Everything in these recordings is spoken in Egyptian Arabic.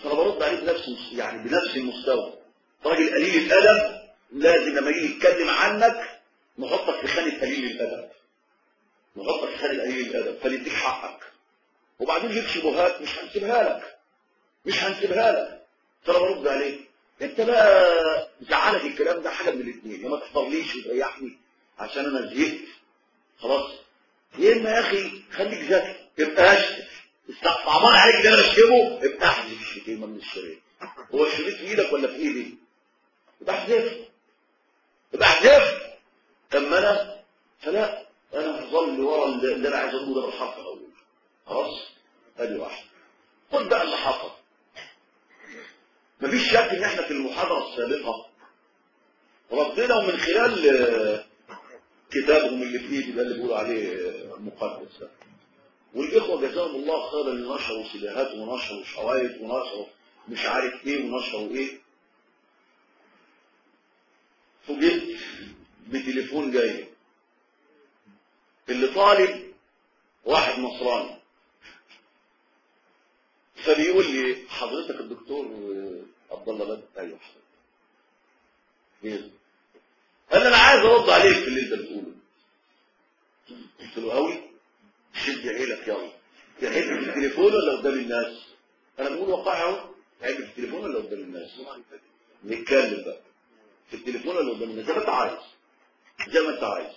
فانا برد عليه بنفس المس- يعني بنفس المستوى راجل قليل الادب لازم لما يجي يتكلم عنك نحطك في خانه قليل الادب نحطك في خانه قليل الادب فنديك حقك وبعدين ليك شبهات مش هنسيبها لك مش هنسيبها لك فانا برد عليه انت بقى زعلك الكلام ده حاجه من الاثنين يا ما تحضرليش وتريحني عشان انا زهقت خلاص يا اما يا اخي خليك ذكي ابقى اشتم استعبان عليك ده انا اشتمه ابقى احذف الشتيمه من الشريط هو الشريط في ايدك ولا في ايدي يبقى احذفه يبقى احذفه اما انا فلا انا هظل ورا اللي اللي انا عايز اقوله ده بالحرف الاول خلاص ادي واحد خد بقى اللي حصل مفيش شك ان احنا في المحاضره السابقه ردينا ومن خلال آه، كتابهم اللي في ايدي ده اللي بيقولوا عليه آه، مقدس ده. والاخوه جزاهم الله خيرا اللي نشروا سباهات ونشروا شواهد ونشروا مش عارف ايه ونشروا ايه فوجئت بتليفون جاي اللي طالب واحد نصراني فبيقول لي حضرتك الدكتور آه، عبد الله بدر ايوه حضرتك ايه قال لي انا عايز ارد عليك في اللي انت بتقوله قلت له قوي شد عيلك يلا تحب في التليفون ولا قدام الناس انا بقول واقعي اهو تحب في التليفون ولا قدام الناس نتكلم بقى في التليفون ولا قدام الناس زي ما انت عايز زي ما انت عايز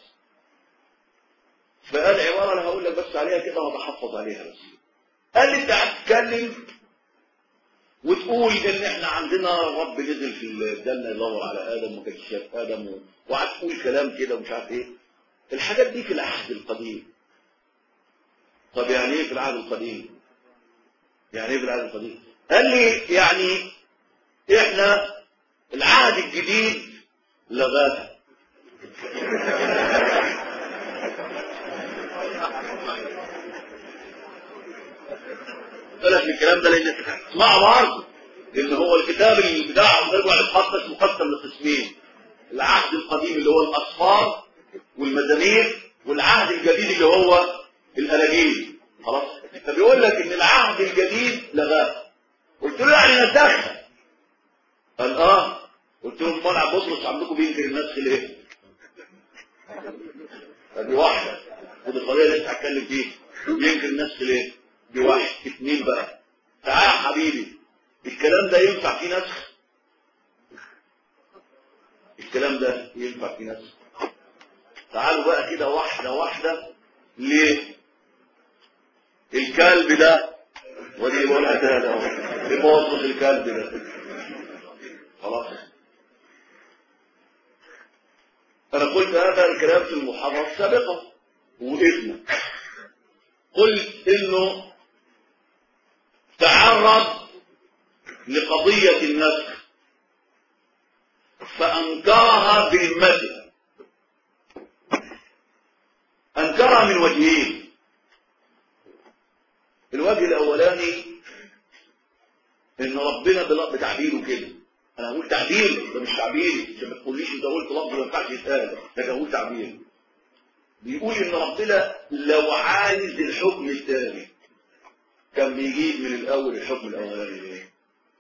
فقال عباره انا هقول لك بس عليها كده وبحفظ عليها بس قال لي انت هتتكلم وتقول ان احنا عندنا رب نزل في الجنه يدور على ادم وما كانش شاف ادم و- وقعدت تقول كلام كده ومش عارف ايه الحاجات دي في العهد القديم طب يعني ايه في العهد القديم يعني ايه في العهد القديم قال لي يعني احنا العهد الجديد لغاها بالك من الكلام ده لان اسمعوا برضه ان هو الكتاب اللي بتاعه بيرجع يتقدس مقسم لقسمين العهد القديم اللي هو الاصفار والمزامير والعهد الجديد اللي هو الاناجيل خلاص فبيقول لك ان العهد الجديد لغاه قلت له يعني نسخها قال اه قلت له امال عبد بطرس عندكم بينكر النسخ ليه؟ دي واحده ودي القضيه اللي انت هتكلم فيها ينكر النسخ ليه؟ دي واحد اثنين بقى تعال يا حبيبي الكلام ده ينفع فيه نسخ الكلام ده ينفع فيه نسخ تعالوا بقى كده واحدة واحدة ليه الكلب ده ودي بقولها تاني اهو يبوظ الكلب ده خلاص انا قلت هذا الكلام في المحاضرة السابقة وإذنه قلت انه تعرض لقضية النسخ فأنكرها بذمته أنكرها من وجهين الوجه الأولاني إن ربنا بل- بتعبيره كده أنا هقول تعبير ده مش تعبيري عشان ما تقوليش أنت قلت لفظ ما ينفعش يتقال لكن هقول تعبير بيقول إن ربنا لو عايز الحكم الثاني كان بيجيب من الأول الحكم الأولاني ليه؟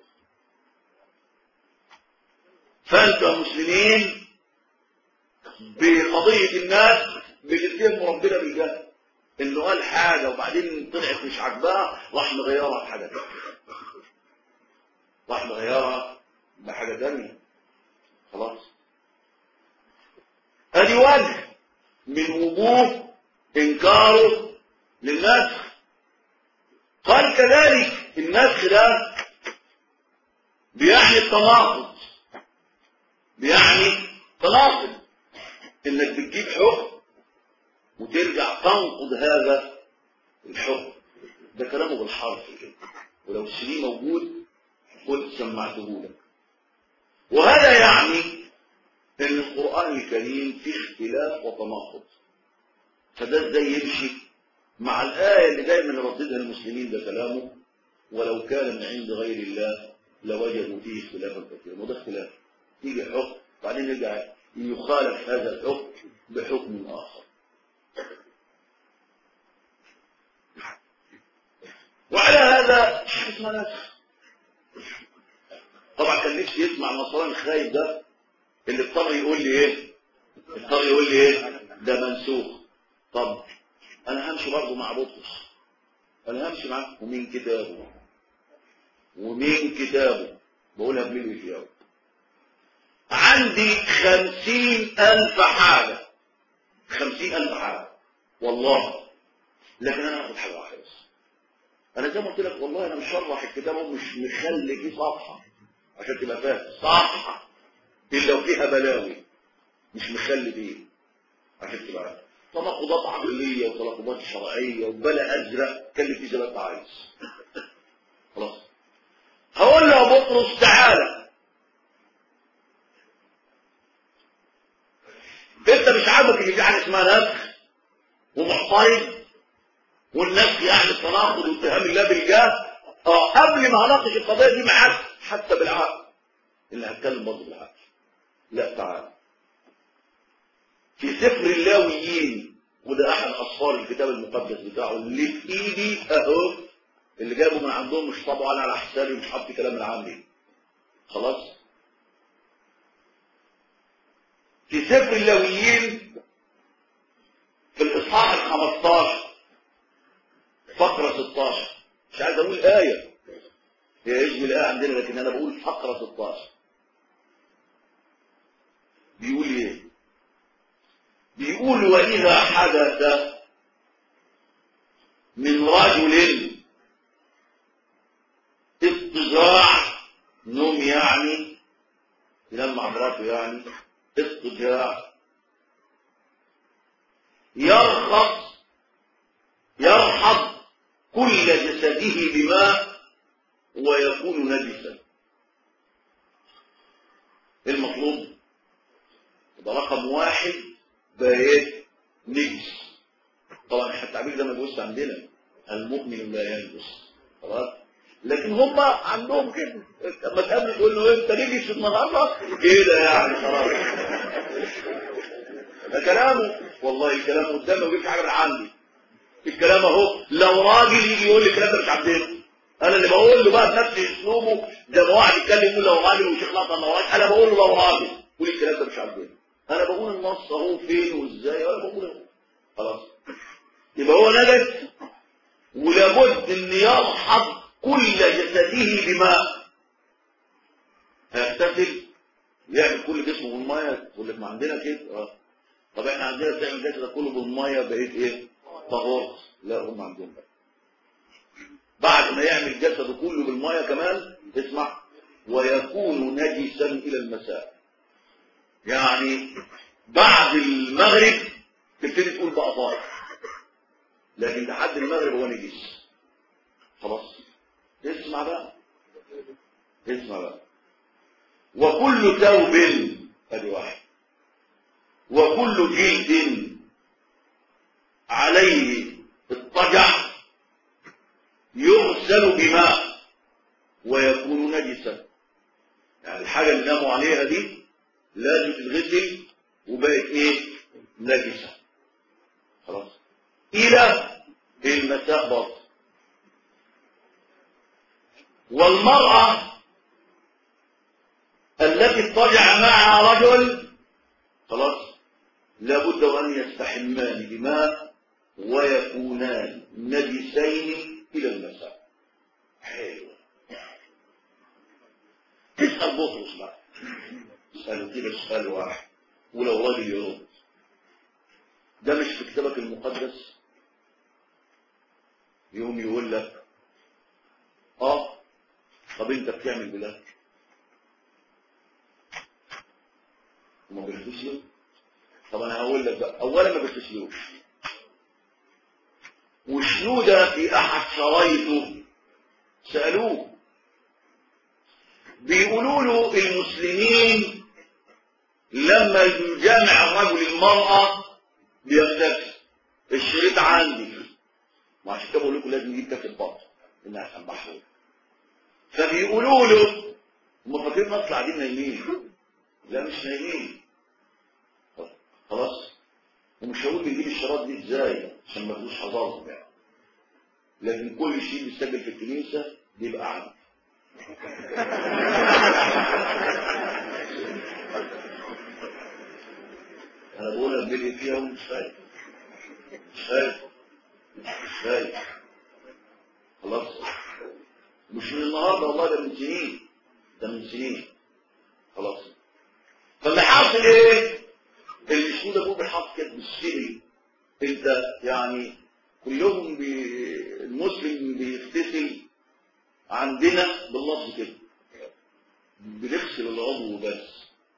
فأنتم مسلمين بقضية الناس بتتهم ربنا بالجهل انه قال حاجة وبعدين طلعت مش عاجباه راح مغيرها بحاجة تانية راح مغيرها بحاجة تانية خلاص ادي وجه من وجوه انكاره للنسخ قال كذلك النسخ ده بيعني التناقض بيعني تناقض انك بتجيب حكم وترجع تنقض هذا الحكم ده كلامه بالحرف كده ولو السي موجود قلت سمعته لك وهذا يعني ان القرآن الكريم فيه اختلاف وتناقض فده ازاي يمشي مع الآية اللي دايما يرددها المسلمين ده كلامه ولو كان من عند غير الله لوجدوا فيه اختلافا كثيرا وده اختلاف يجي حكم بعدين يرجع يخالف هذا الحكم بحكم آخر وعلى هذا حاجة اسمها نسخ طبعا كان نفسي يسمع النصراني الخايب ده اللي اضطر يقول لي ايه اضطر يقول لي ايه ده منسوخ طب انا همشي برضه مع بطرس انا همشي معاه ومين كتابه ومين كتابه بقولها بالوفياء عندي خمسين ألف حاجة خمسين ألف حاجة والله لكن أنا هاخد حاجة واحدة بس أنا زي ما قلت لك والله أنا مشرح الكتاب ومش مخلي فيه صفحة عشان تبقى فاهم صفحة إلا وفيها بلاوي مش مخلي فيه عشان تبقى فاهم تناقضات عقلية وتناقضات شرعية وبلا أزرق كلف فيه زي ما أنت عايز خلاص هقول له يا بطرس تعالى انت مش عاجبك اللي في حاجه اسمها نفخ ومحترم والنفخ يعني التناقض واتهام الله بالجاه اه قبل ما اناقش القضيه دي معاك حتى بالعقل اللي هتكلم برضه بالعقل لا تعالى في سفر اللاويين وده احد اصفار الكتاب المقدس بتاعه اللي في ايدي اهو اللي جابه من عندهم مش طبعا على حسابي مش حاطط كلام العامي خلاص في سفر اللاويين في الاصحاح ال 15 فقره 16 مش عايز اقول ايه هي اسم الايه عندنا لكن انا بقول فقره 16 بيقول ايه بيقول واذا حدث من رجل اضطجاع نوم يعني ينام مع مراته يعني اضطجاع يرخص يرحض كل جسده بماء ويكون نجسا المطلوب ده رقم واحد ده ايه نجس طبعا احنا التعبير ده ما بيبص عندنا المؤمن لا ينجس خلاص لكن هم عندهم كده لما تقابله تقول له انت نجس النهارده كده يعني خلاص ده كلامه والله الكلام قدامي وجبت حاجه من عندي الكلام اهو لو راجل يجي يقول لي الكلام ده مش عندنا انا اللي بقول له بقى بنفس اسلوبه زي ما واحد يتكلم يقول لو راجل وشيخ لطفي الله واحد انا بقول له لو راجل قول الكلام ده مش عندنا انا بقول النص اهو فين وازاي انا بقول اهو خلاص يبقى هو نجس ولابد ان يرحض كل جسده بماء هيغتسل يعمل كل جسمه بالميه تقول لك ما عندنا كده اه طب احنا عندنا بتعمل جسدك كله بالميه بقيت ايه طهور لا هم عندهم بقى بعد ما يعمل جسده كله بالميه كمان اسمع ويكون نجسا الى المساء يعني بعد المغرب تبتدي تقول بقى طاهر لكن لحد المغرب هو نجس خلاص اسمع بقى اسمع بقى وكل ثوب ادي واحد وكل جلد عليه اضطجع يغسل بماء ويكون نجسا يعني الحاجة اللي ناموا عليها دي لازم تتغسل وبقت ايه نجسة خلاص الى المساء برضه والمرأة التي اضطجع معها رجل خلاص لابد وأن يستحمان بماء ويكونان نجسين إلى المساء حلو تسأل بطرس بقى اسأله كده سؤال واحد ولو راجل يرد ده مش في كتابك المقدس يوم يقول لك اه طب انت بتعمل بده وما بيغتسلوا طب انا هقول لك بقى اولا ما بيغتسلوش وشنودة في احد شرايطه سألوه بيقولوا له المسلمين لما يجامع الرجل المرأة بيغتسل الشريط عندي وعشان كده بقول لكم لازم نجيب كاس البطن انها سمحوا فبيقولوا له هم فاكرين نطلع قاعدين نايمين لا مش نايمين خلاص ومش هقول بنجيب الشراب دي ازاي عشان ما تبقوش حضارهم يعني لكن كل شيء بيسجل في الكنيسه بيبقى عندي فيها ومش فايق مش فايق مش فايق خلاص مش من النهارده والله ده من سنين ده من سنين خلاص فاللي حاصل ايه المشهود ابوه بيحط كده بالسري انت يعني كلهم بي... المسلم بيغتسل عندنا باللفظ كده بنغسل العضو بس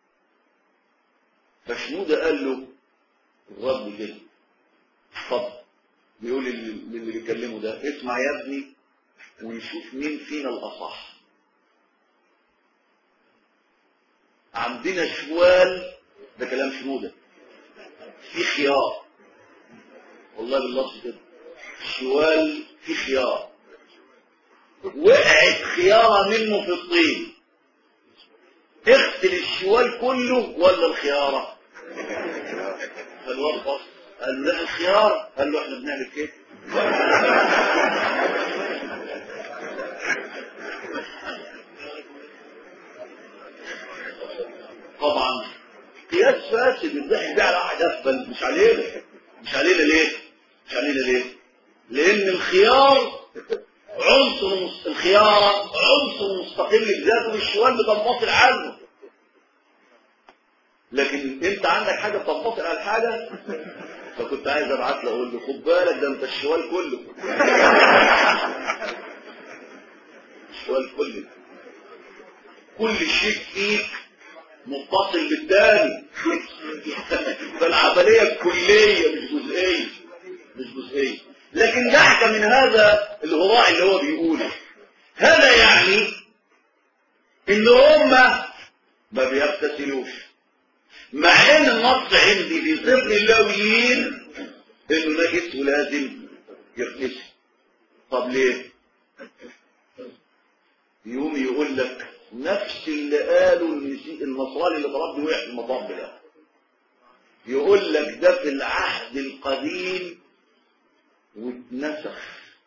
فشنودة قال له الرب كده طب بيقول للي اللي بيكلمه ده اسمع يا ابني ونشوف مين فينا الأصح عندنا شوال ده كلام شنودة في خيار والله باللفظ كده شوال في خيار وقعت خيارة منه في الطين اغسل الشوال كله ولا الخيارة فالواد بص قال له لا الخيار قال له احنا بنعمل كده طبعا قياس فاسد الضحك ده على واحد افضل مش علينا مش علينا ليه مش علينا ليه لان الخيار عنصر مس- الخيارة عنصر مستقل بذاته والشوال بتنفصل عنه لكن انت عندك حاجة بتنفصل عن حاجة فكنت عايز ابعت له اقول له خد بالك ده انت الشوال كله الشوال كله كل شيء فيك متصل بالتاني فالعملية الكلية مش جزئية مش جزئية لكن نحكى من هذا الهراء اللي هو بيقوله هذا يعني ان هم ما بيغتسلوش مع ان النص عندي في سر اللويين انه نجس ولازم يغتسل طب ليه يوم يقول لك نفس اللي قاله المسي- النصراني اللي برد وقع في المطب ده يقول لك ده في العهد القديم واتنسخ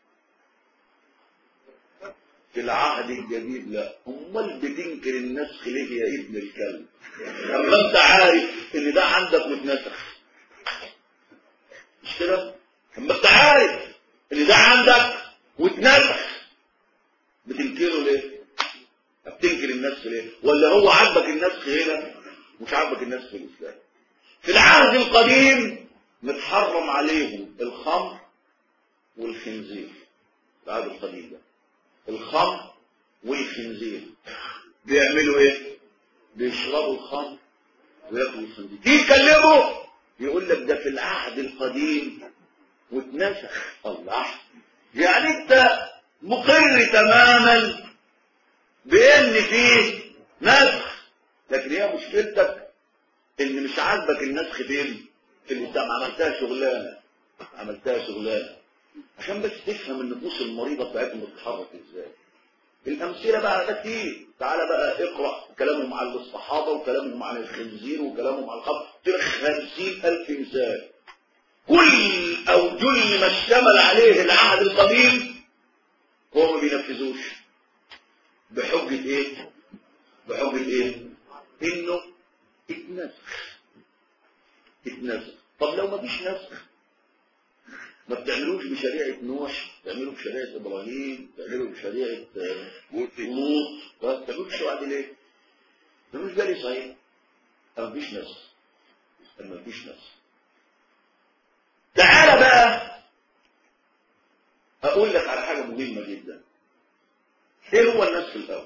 في العهد الجديد لا امال بتنكر النسخ ليه يا ابن الكلب اما انت عارف ان ده عندك واتنسخ مش كده اما انت عارف ان ده عندك واتنسخ بتنكره ليه بتنكر النسخ ليه ولا هو عاجبك النسخ هنا مش عاجبك النسخ في الاسلام في العهد القديم متحرم عليهم الخمر والخنزير العهد القديم ده الخمر والخنزير بيعملوا ايه بيشربوا الخمر وياكلوا الخنزير تيجي تكلمه يقول لك ده في العهد القديم واتنسخ الله يعني انت مقر تماما بان فيه نسخ لكن هي مشكلتك ان مش عاجبك النسخ فين في الاسلام عملتها شغلانه عملتها شغلانه عشان بس تفهم النفوس المريضه بتاعتهم بتتحرك ازاي الامثله بقى ده كتير تعالى بقى اقرا كلامهم عن الصحابه وكلامهم عن الخنزير وكلامهم عن الخمر تلاقي خمسين الف مثال كل او جل ما اشتمل عليه العهد القديم هو ما بينفذوش بحجه ايه بحجه ايه انه اتنسخ اتنسخ طب لو ما فيش نسخ ما بتعملوش بشريعة نوح تعملوا بشريعة إبراهيم تعملوا بشريعة آه، لوط ما بتعملوش بعد ليه؟ ده مش جالي صحيح ما فيش نسخ ما فيش نسخ تعالى بقى أقول لك على حاجة مهمة جدا إيه هو النسخ الأول؟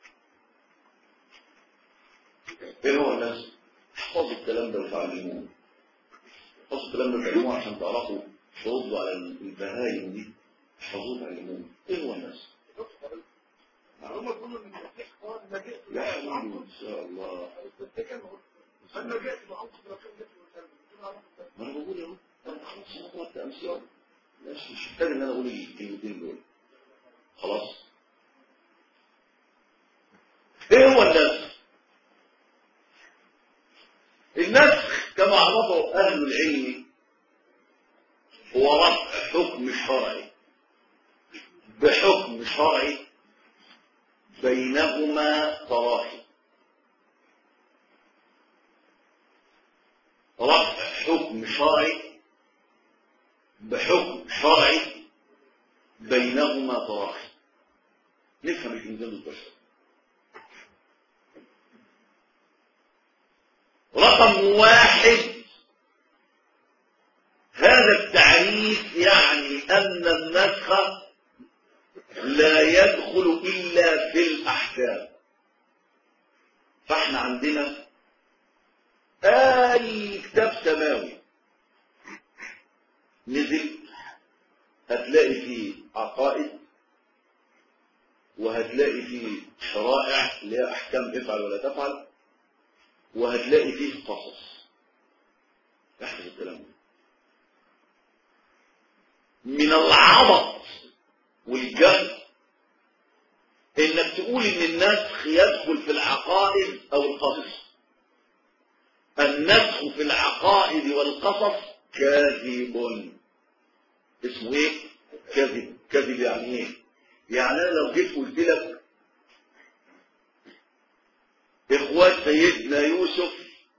إيه هو النسخ؟ احفظوا الكلام ده وتعلموه احفظوا الكلام ده وتعلموه عشان تعرفوا تردوا على البهايم دي احفظوه وتعلموه ايه هو النسخ؟ هم كلهم من المسيح قال ما جئت يا حبيبي ان شاء الله أنا جئت بأنقذ رسول الله ما انا بقول اهو انا خلاص انا قلت امثله ماشي مش محتاج ان انا اقول الكلمتين دول خلاص ايه هو النسخ النسخ كما عرفه اهل العلم هو رفع حكم شرعي بحكم شرعي بينهما تراحي رفع حكم شرعي بحكم شرعي بينهما تراخي نفهم الإنسان البشر رقم واحد هذا التعريف يعني أن النسخ لا يدخل إلا في الأحكام فاحنا عندنا أي كتاب سماوي نزل هتلاقي فيه عقائد وهتلاقي فيه شرائع اللي هي أحكام افعل ولا تفعل وهتلاقي فيه قصص احفظ الكلام ده من العبط والجهل انك تقول ان النسخ يدخل في العقائد او القصص النسخ في العقائد والقصص كاذب اسمه ايه كذب كذب يعني ايه يعني انا لو جيت قلت لك اخوات سيدنا يوسف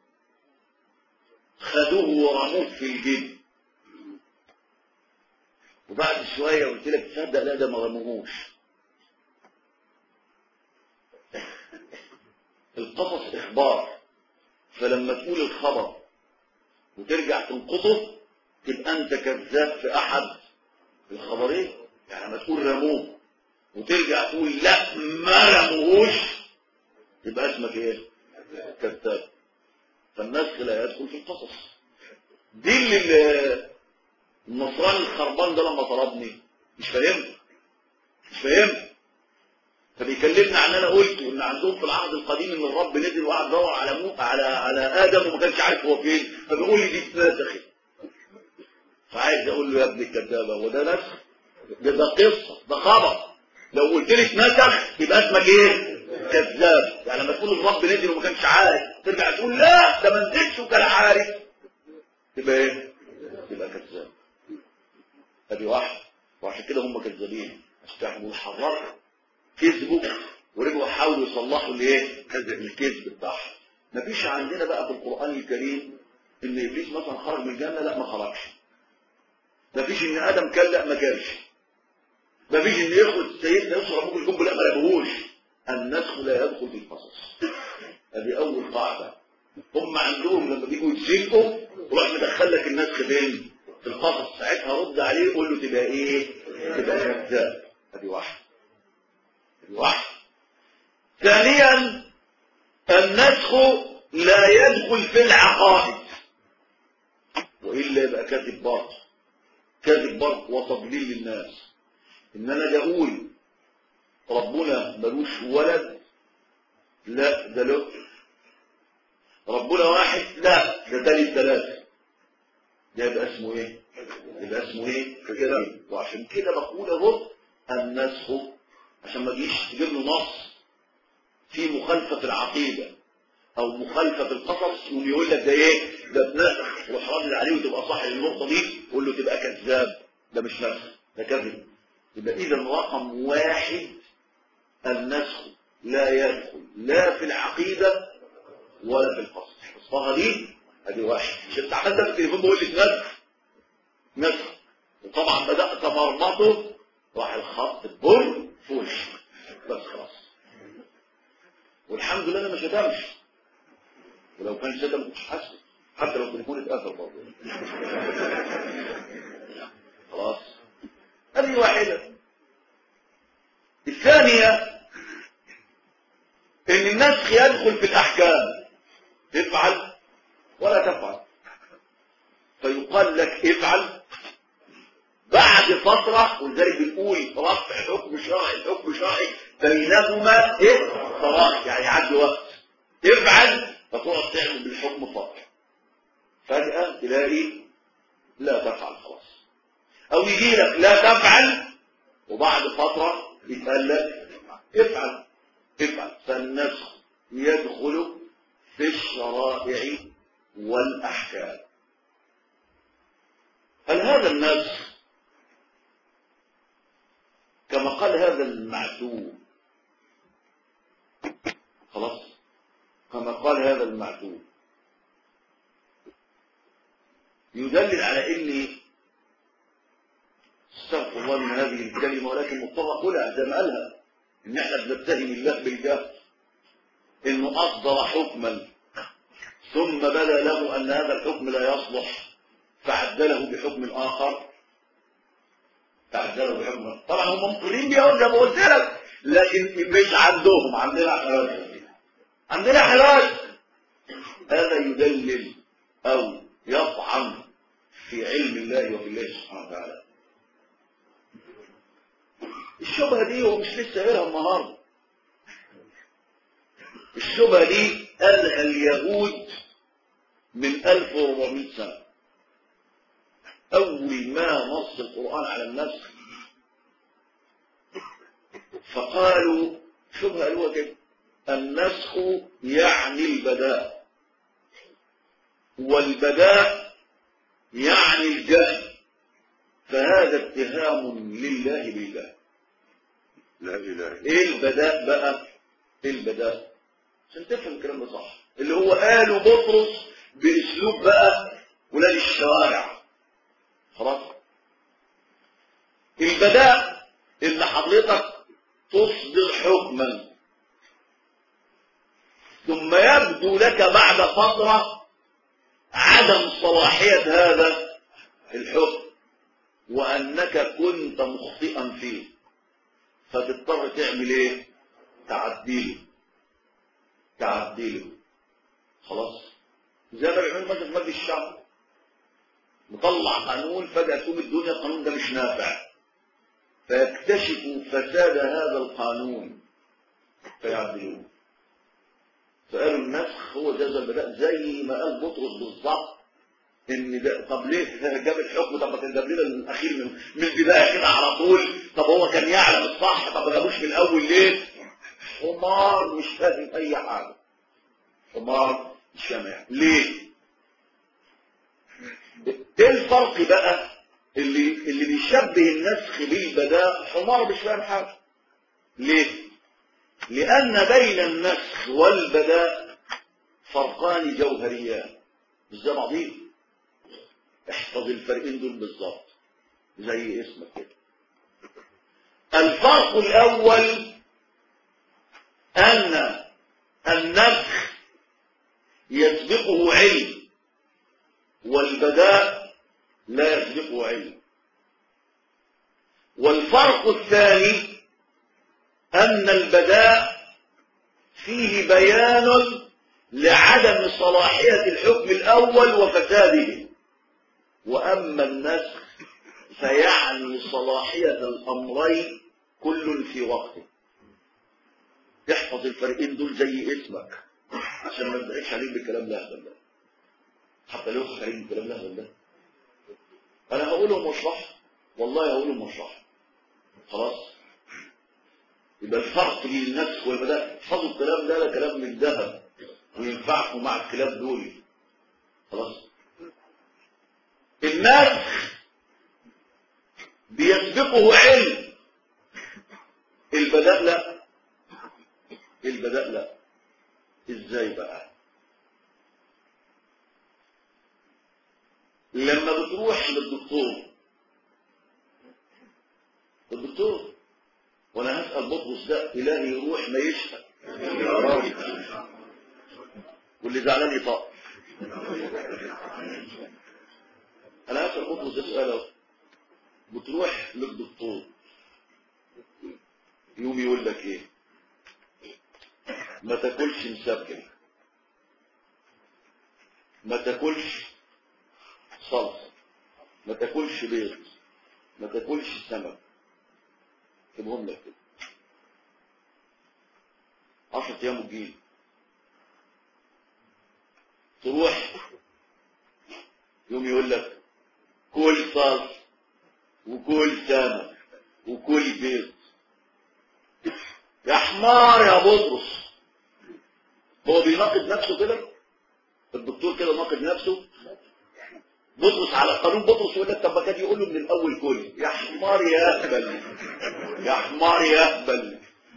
خدوه ورموه في الجن وبعد شويه قلت لك تصدق لا ده ما رموهوش القصص اخبار فلما تقول الخبر وترجع تنقطه تبقى انت كذاب في احد الخبرين يعني لما تقول رموه وترجع تقول لا ما رموهوش يبقى اسمك ايه كذاب فالنسخ لا يدخل في القصص دي اللي النصراني الخربان ده لما طلبني مش فاهم مش فاهم فبيكلمنا عن انا قلت ان عندهم في العهد القديم ان الرب نزل وقعد يدور على مو على على ادم وما كانش عارف هو فين فبيقول لي دي اتنسخت فعايز اقول له يا ابن الكذابه هو ده نسخ ده ده قصه ده خبر لو قلت لي اتنسخ يبقى اسمك ايه كذاب يعني لما تقول الرب نزل وما كانش عارف ترجع تقول لا ده ما نزلش وكان عارف تبقى ايه تبقى كذاب ادي واحد وعشان كده هم كذابين استحموا الحرار كذبوا ورجعوا حاولوا يصلحوا الايه الكذب بتاعهم مفيش عندنا بقى في القران الكريم ان ابليس مثلا خرج من الجنه لا ما خرجش مفيش ان ادم كان لا ما كانش مفيش ان ياخد سيدنا يوسف ابوك الجنب لا ما لقوهوش النسخ لا يدخل في القصص ادي اول قاعده هم عندهم لما بيجوا يتزنقوا يروح مدخل لك النسخ فين في القصص ساعتها رد عليه قول له تبقى ايه تبقى كذاب ادي واحد ادي واحد ثانيا النسخ لا يدخل في العقائد والا يبقى كذب برضه كذب برضه وتضليل للناس ان انا اقول ربنا ملوش ولد لا ده له ربنا واحد لا ده تاني ثلاثة ده يبقى اسمه ايه يبقى اسمه ايه كده وعشان كده بقول اهو النسخ عشان ما تجيش تجيب له نص في مخالفة العقيدة او مخالفة القصص واللي يقول لك ده ايه ده اتنسخ روح رد عليه وتبقى صح النقطة دي قول له تبقى كذاب ده مش نسخ ده كذب يبقى اذا رقم واحد النسخ لا يدخل لا في العقيدة ولا في القصص حفظها دي ادي واحد مش انت عملت في التليفون بقول لك نسخ نسخ وطبعا بدأت مرمطه راح الخط بر في وشك بس خلاص والحمد لله انا ما شتمش ولو كان شتم كنتش حاسس حتى لو تليفوني اتقفل برضه خلاص هذه واحدة الثانية ان النسخ يدخل في الاحكام تفعل ولا تفعل فيقال لك افعل بعد فترة ولذلك بنقول رفع حكم شرعي حكم شرعي بينهما ايه صراحة يعني يعدي وقت افعل فتقعد تعمل بالحكم فترة فجأة تلاقي لا تفعل خلاص او يجي لك لا تفعل وبعد فترة يتقال لك افعل افعل فالنسخ يدخل في الشرائع والأحكام هل هذا النسخ كما قال هذا المعتوه خلاص كما قال هذا المعتوه يدلل على ان استغفر الله من هذه الكلمة ولكن مضطر أقولها زي ما قالها إن إحنا بنتهم الله بالجهل إنه أصدر حكما ثم بدا له أن هذا الحكم لا يصلح فعدله بحكم آخر تعدلوا بحكم طبعا هم مقرين بيها زي ما قلت لك لكن مش عندهم عندنا حراج عندنا حراج هذا يدلل او يطعن في علم الله وفي الله سبحانه وتعالى الشبهه دي هو مش لسه قايلها النهارده الشبهه دي قالها اليهود من 1400 سنه أول ما نص القرآن على النسخ فقالوا شبه قالوا كده النسخ يعني البداء والبداء يعني الجهل فهذا اتهام لله بالله لا إله إلا ايه البداء بقى ايه البداء عشان تفهم الكلام ده صح اللي هو قاله بطرس باسلوب بقى ولاد الشوارع خلاص البداء ان حضرتك تصدر حكما ثم يبدو لك بعد فترة عدم صلاحية هذا الحكم وأنك كنت مخطئا فيه فتضطر تعمل ايه تعديله تعديله خلاص زي ما بيعملوا مثلا في مجلس الشعب مطلع قانون فجأة تقوم الدنيا القانون ده مش نافع فيكتشفوا فساد هذا القانون فيعدلوه فقالوا النسخ هو جاز البداء زي ما قال بطرس بالظبط ان ده طب ليه جاب الحكم طب ما كان جاب لنا الاخير من من البدايه كده على طول طب هو كان يعلم الصح طب ما جابوش من الاول ليه؟ حمار مش فاهم اي حاجه حمار مش فاهم يعني. ليه؟ ايه الفرق بقى اللي اللي بيشبه النسخ بالبداء حمار مش فاهم حاجه ليه لان بين النسخ والبداء فرقان جوهريان مش زي بعضين احفظ الفرقين دول بالظبط زي اسمك كده الفرق الاول ان النسخ يسبقه علم والبداء لا يسبقه علم والفرق الثاني أن البداء فيه بيان لعدم صلاحية الحكم الأول وفساده وأما النسخ فيعني صلاحية الأمرين كل في وقته تحفظ الفرقين دول زي اسمك عشان ما تضحكش عليك بالكلام ده ده حتى لو خارجين الكلام ده ده انا هقولهم واشرح والله هقولهم واشرح خلاص يبقى الفرق بين النفس والبداء احفظوا الكلام ده ده كلام من ذهب وينفعكم مع الكلام دول خلاص النسخ بيسبقه علم البداء لا البداء لا ازاي بقى لما بتروح للدكتور الدكتور وانا هسأل بطرس ده الهي يروح ما يشفى يا راجل واللي زعلان يطاق انا هسأل بطرس ده سؤال اهو بتروح للدكتور يوم يقول لك ايه ما تاكلش مسبك ما تاكلش صلصه ما تاكلش بيض ما تاكلش سمك سيبهم لك كده 10 ايام وتجيلي تروح يوم يقول لك كل صلصه وكل سمك وكل بيض يا حمار يا بطرس هو بيناقض نفسه كده الدكتور كده ناقض نفسه بطرس على قانون بطرس يقول لك طب ما كان يقول له من الاول كل يا حمار يا اهبل يا حمار يا اهبل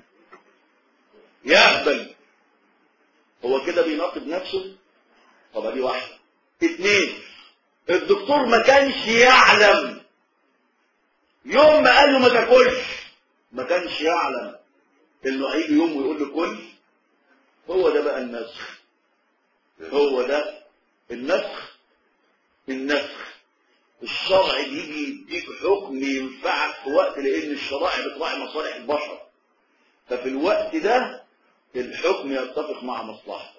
يا اهبل هو كده بيناقض نفسه طب دي واحده اثنين الدكتور ما كانش يعلم يوم ما قال له ما تاكلش ما كانش يعلم انه هيجي يوم ويقول له كل هو ده بقى النسخ هو ده النسخ النسخ الشرع يجي يديك حكم ينفعك في وقت لان الشرائع بتراعي مصالح البشر ففي الوقت ده الحكم يتفق مع مصلحتك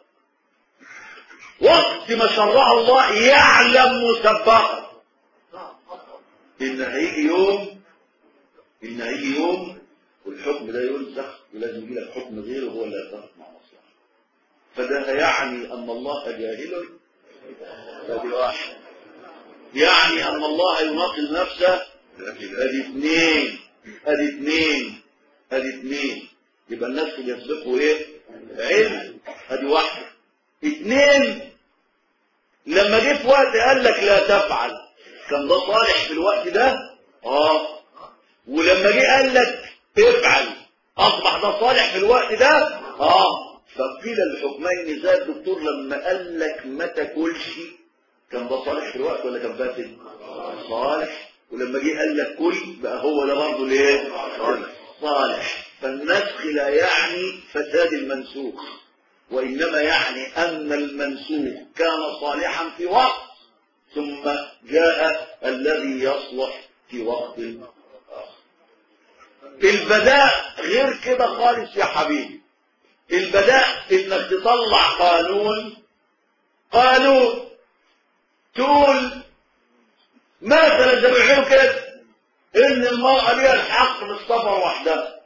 وقت ما شرعه الله يعلم مسبقا ان هيجي يوم ان هيجي يوم والحكم ده ينسخ ولازم يجي لك حكم غيره هو اللي يتفق مع مصلحتك فده يعني ان الله جاهل ادي واحد يعني ان الله يناقض نفسه ادي اثنين ادي اثنين ادي اثنين يبقى النفس اللي يسبقه ايه علم ادي واحده اثنين لما جه في وقت قال لك لا تفعل كان ده صالح في الوقت ده اه ولما جه قال لك افعل اصبح ده صالح في الوقت ده اه فقيل الحكمين زي الدكتور لما قال لك ما تاكلش كان ده صالح في الوقت ولا كان فاسد صالح ولما جه قال لك كل بقى هو ده برضه ليه صالح فالنسخ لا يعني فساد المنسوخ وإنما يعني أن المنسوخ كان صالحا في وقت ثم جاء الذي يصلح في وقت آخر البداء غير كده خالص يا حبيبي البداء انك تطلع قانون قانون تقول مثلا زي ما بيعملوا كده ان المرأة ليها الحق بالسفر وحدها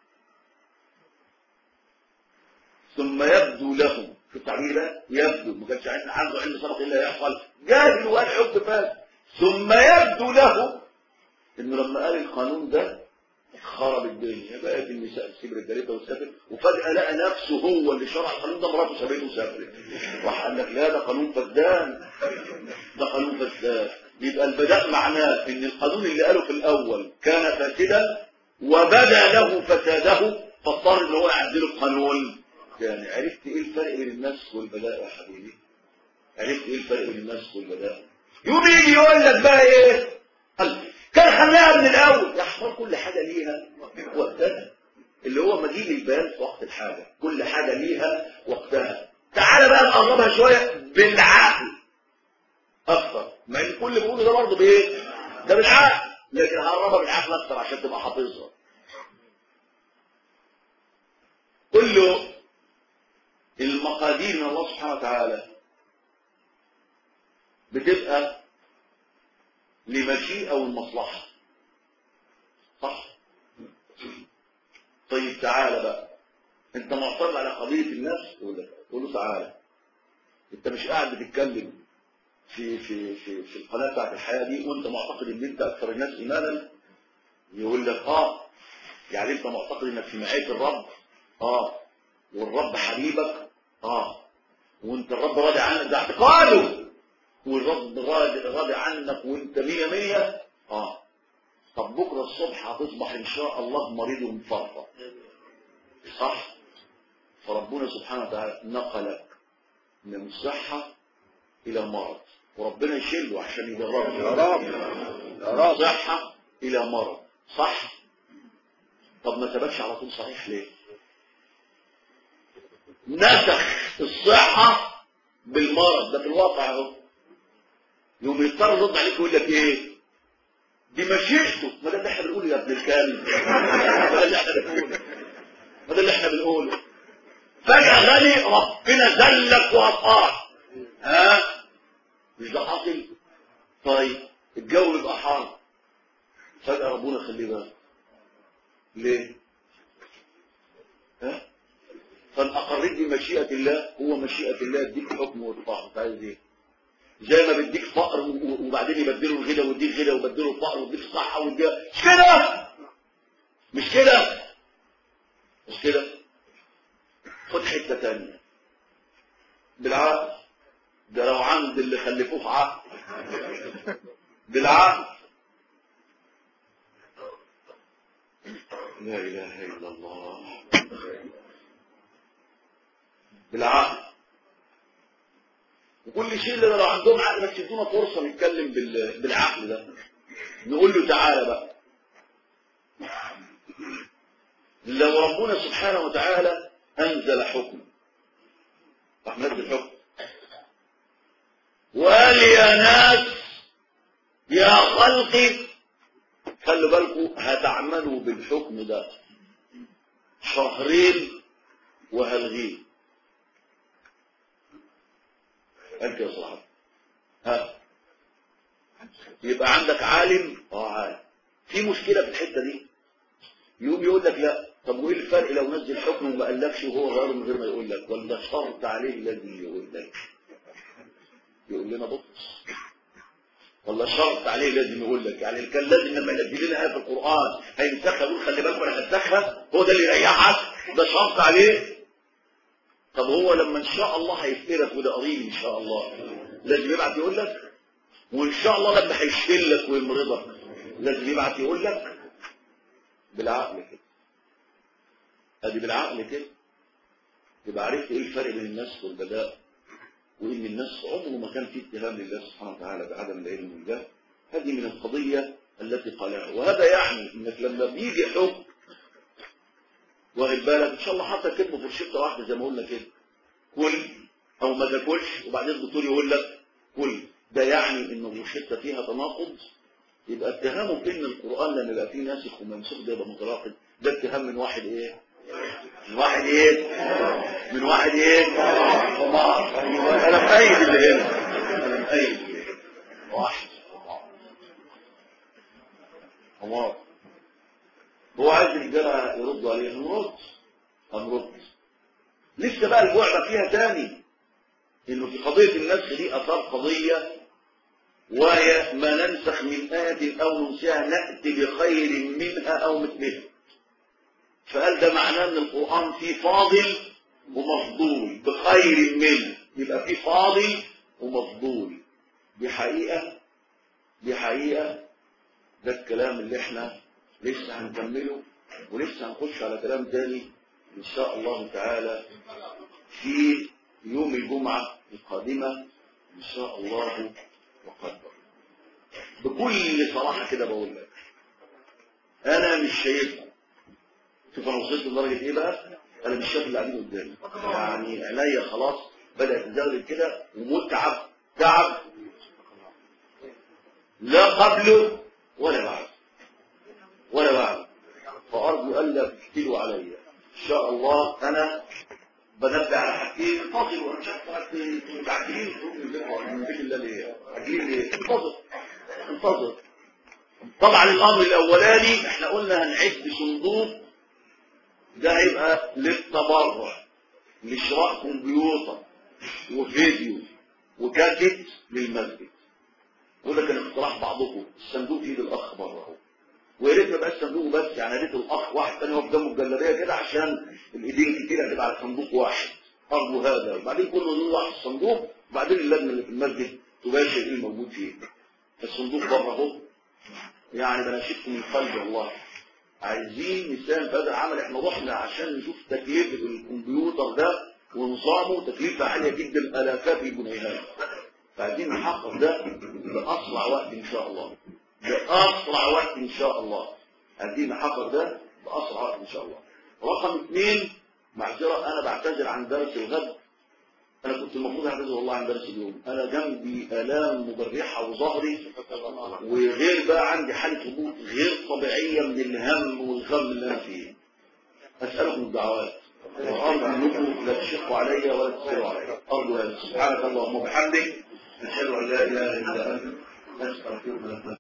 ثم يبدو له في التعبير ده يبدو ما كانش عنده علم سبق الا يحصل جاهل وقال حب فات ثم يبدو له انه لما قال القانون ده خرب الدنيا بقت النساء تسيب رجالتها وتسافر وفجاه لقى نفسه هو اللي شرع القانون ده مراته سابته وسافرت راح قال لك لا ده قانون فسدان ده قانون فسدان يبقى البداء معناه ان القانون اللي قاله في الاول كان فاسدا وبدا له فساده فاضطر ان هو يعدل القانون يعني عرفت ايه الفرق بين النسخ والبداء يا حبيبي عرفت ايه الفرق بين النسخ والبداء يوم يجي يقول لك بقى ايه قال كان خلاها من الاول يا حمار كل حاجه ليها وقتها اللي هو مجيء البيان في وقت الحاجه كل حاجه ليها وقتها تعال بقى نقربها شويه بالعقل اكثر مع ان كل اللي بيقوله ده برضه بايه ده بالعقل لكن هقربها بالعقل اكثر عشان تبقى حافظها قل له المقادير من الله سبحانه وتعالى بتبقى لمشيئة والمصلحة صح طيب تعالى بقى انت معترض على قضية النفس يقول لك تقول له تعالى انت مش قاعد بتتكلم في في في في القناة بتاعت الحياة دي وانت معتقد ان انت اكثر الناس ايمانا يقول لك اه يعني انت معتقد انك في معية الرب اه والرب حبيبك اه وانت الرب راضي عنك ده اعتقاده والرب راضي راضي عنك وانت مية مية اه طب بكرة الصبح هتصبح ان شاء الله مريض ومفرطة صح فربنا سبحانه وتعالى نقلك من الصحة الى المرض وربنا يشيله عشان يجربك يا رب يا رب صحة الى مرض صح طب ما ثبتش على طول صحيح ليه نسخ الصحة بالمرض ده في الواقع اهو يوم يضطر يرد عليك يقول لك ايه دي مشيئته ما ده اللي احنا بنقوله يا ابن الكلب ما ده اللي احنا بنقوله ما ده اللي احنا بنقوله فجأة غني ربنا ذلك وأطاع ها مش ده حاصل طيب الجو يبقى حار فجأة ربنا خليه بالك ليه ها فالأقريت بمشيئة الله هو مشيئة الله يديك حكم والطاعة انت عايز ايه زي ما بديك فقر و- و- وبعدين يبدلوا الغنى ويديك غنى ويبدلوا الفقر ويديك صحة ويديك مش كده مش كده مش كده خد حتة تانية بالعقل ده لو عند اللي خلفوه عقل بالعقل لا إله إلا الله بالعقل وكل شيء اللي لو عندهم عقل بس يدونا فرصة نتكلم بال- بالعقل ده نقول له تعالى بقى لو ربنا سبحانه وتعالى أنزل حكم راح نزل حكم وقال يا ناس يا خلقي خلوا بالكم هتعملوا بالحكم ده شهرين وهلغيه قال كده صراحة ها يبقى عندك عالم اه عالم في مشكلة في الحتة دي يقوم يقول لك لا طب وايه الفرق لو نزل حكم وما قالكش وهو غيره من غير ما يقول لك ولا شرط عليه الذي يقول لك يقول لنا بص ولا شرط عليه لازم يقول لك يعني كان لازم لما ينزل لنا آية في القرآن هينسخها يقول خلي بالك ولا هنسخها هو ده اللي يريحك ده شرط عليه طب هو لما ان شاء الله هيفترك وده قريب ان شاء الله لازم يبعت يقول لك وان شاء الله لما هيشتلك ويمرضك لازم يبعت يقول لك بالعقل كده ادي بالعقل كده يبقى عرفت ايه الفرق بين النسخ والبداء وان النسخ عمره ما كان فيه اتهام لله سبحانه وتعالى بعدم العلم بالله هذه من القضية التي قالها وهذا يعني انك لما بيجي حكم واخد بالك ان شاء الله حتى كلمه فرشته واحده زي ما قلنا كده كل او ما تاكلش وبعدين الدكتور يقول لك كل ده يعني ان الروشته فيها تناقض يبقى اتهامه بان القران لما يبقى فيه ناسخ ومنسوخ ده يبقى متناقض ده اتهام من واحد ايه من واحد ايه من واحد ايه حمار أيوة، انا مأيد اللي هنا انا مأيد اللي هنا واحد حمار حمار هو عايز الرجاله يردوا عليه هنرد هنرد لسه بقى البعد فيها تاني انه في قضيه النسخ دي اثار قضيه وهي ما ننسخ من آية أو ننسيها نأتي بخير منها أو مثلها فقال ده معناه ان القرآن فيه فاضل ومفضول بخير منه يبقى فيه فاضل ومفضول دي حقيقة دي حقيقة ده الكلام اللي احنا لسه هنكمله ولسه هنخش على كلام تاني ان شاء الله تعالى في يوم الجمعة القادمة ان شاء الله وقدر بكل صراحة كده بقول لك انا مش شايفها شوف انا وصلت لدرجة ايه بقى انا مش شايف اللي قاعدين قدامي يعني عينيا خلاص بدأت تزغلل كده ومتعب تعب لا قبله ولا بعد ولا بعد فأرجو ألا تشتلوا علي إن شاء الله أنا بنبه على حاجتين انتظر وأنا مش عارف متعجلين من بيت الله ليه عاجلين ليه انتظر انتظر طبعا الأمر الأولاني احنا قلنا هنعد صندوق ده هيبقى للتبرع لشراء كمبيوتر وفيديو وكاسيت للمسجد وده كان اقتراح بعضكم الصندوق في ايد الاخ بره اهو ويا ريت ما يبقاش صندوق بس يعني يا ريت الاخ واحد تاني يقف جنبه الجلابيه كده عشان الايدين كتير هتبقى على صندوق واحد ارجو هذا وبعدين كله يطلع في الصندوق وبعدين اللجنه اللي في المسجد تباشر ايه الموجود فيه الصندوق بره اهو يعني بناشدكم من قلبي والله عايزين نساهم في هذا العمل احنا رحنا عشان نشوف تكلفه الكمبيوتر ده ونظامه تكلفه عاليه جدا الافات الجنيهات فعايزين نحقق ده باسرع وقت ان شاء الله باسرع وقت ان شاء الله عايزين نحقق ده باسرع وقت ان شاء الله رقم اثنين معذره انا بعتذر عن درس الغد انا كنت المفروض اعتذر والله عن درس اليوم انا جنبي الام مبرحه وظهري وغير بقى عندي حاله هبوط غير طبيعيه من الهم والغم اللي انا فيه اسالكم الدعوات وارجو انكم لا تشقوا علي ولا تسروا علي ارجو هذا سبحانك اللهم وبحمدك نشهد ان لا اله الا انت نستغفرك